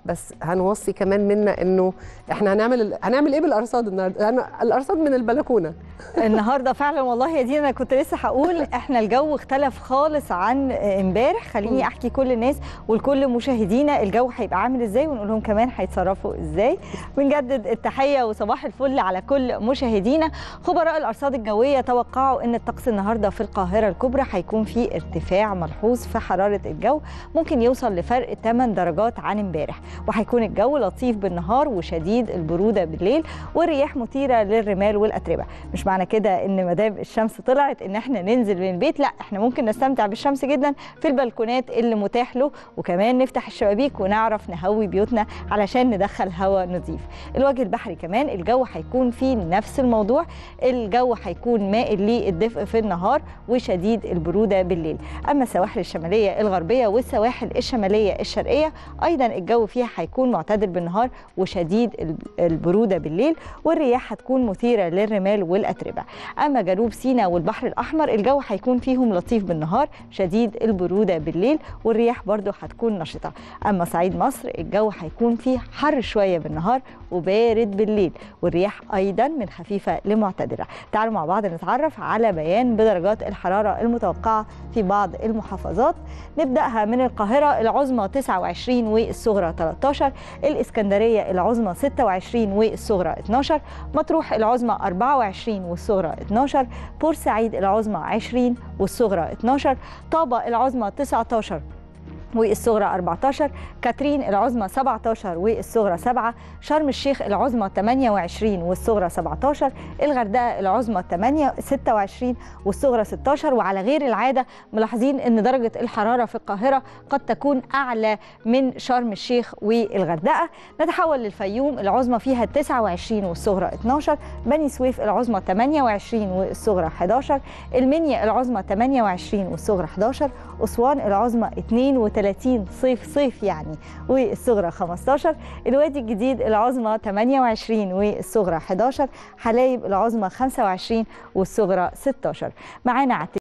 بس هنوصي كمان منا انه احنا هنعمل ال- هنعمل ايه بالارصاد النهارده أنا الارصاد من البلكونه النهارده فعلا والله يا دينا انا كنت لسه هقول احنا الجو اختلف خالص عن امبارح خليني مم. احكي كل الناس ولكل مشاهدينا الجو هيبقى عامل ازاي ونقول لهم كمان هيتصرفوا ازاي بنجدد التحيه وصباح الفل على كل مشاهدينا خبراء الارصاد الجويه توقعوا ان الطقس النهارده في القاهره الكبرى هيكون في ارتفاع ملحوظ في حراره الجو ممكن يوصل لفرق 8 درجات عن امبارح وهيكون الجو لطيف بالنهار وشديد البروده بالليل والرياح مثيره للرمال والاتربه مش معنى كده ان ما دام الشمس طلعت ان احنا ننزل من البيت لا احنا ممكن نستمتع بالشمس جدا في البلكونات اللي متاح له وكمان نفتح الشبابيك ونعرف نهوي بيوتنا علشان ندخل هواء نظيف الوجه البحري كمان الجو هيكون فيه نفس الموضوع الجو هيكون مائل للدفء في النهار وشديد البروده بالليل اما السواحل الشماليه الغربيه والسواحل الشماليه الشرقيه ايضا الجو فيها هيكون معتدل بالنهار وشديد ال- البروده بالليل والرياح هتكون مثيره للرمال والاتربه اما جنوب سيناء والبحر الاحمر الجو هيكون فيهم لطيف بالنهار شديد البروده بالليل والرياح برضو هتكون نشطه اما صعيد مصر الجو هيكون فيه حر شويه بالنهار وبارد بالليل والرياح ايضا من خفيفه لمعتدله تعالوا مع بعض نتعرف على بيان بدرجات الحراره المتوقعه في بعض المحافظات نبداها من القاهره العظمى 29 والصغرى 13 الاسكندريه العظمى 26 والصغرى 12 مطروح العظمى 24 والصغرى 12 بورسعيد العظمى 20 والصغرى 12 طابة العظمى 19 والصغرى 14 كاترين العظمى 17 والصغرى 7 شرم الشيخ العظمى 28 والصغرى 17 الغردقه العظمى 8 26 والصغرى 16 وعلى غير العاده ملاحظين ان درجه الحراره في القاهره قد تكون اعلى من شرم الشيخ والغردقه نتحول للفيوم العظمى فيها 29 والصغرى 12 بني سويف العظمى 28 والصغرى 11 المنيا العظمى 28 والصغرى 11 أسوان العظمى 32 صيف صيف يعني والصغرى 15 الوادي الجديد العظمى 28 والصغرى 11 حلايب العظمى 25 والصغرى 16 معانا على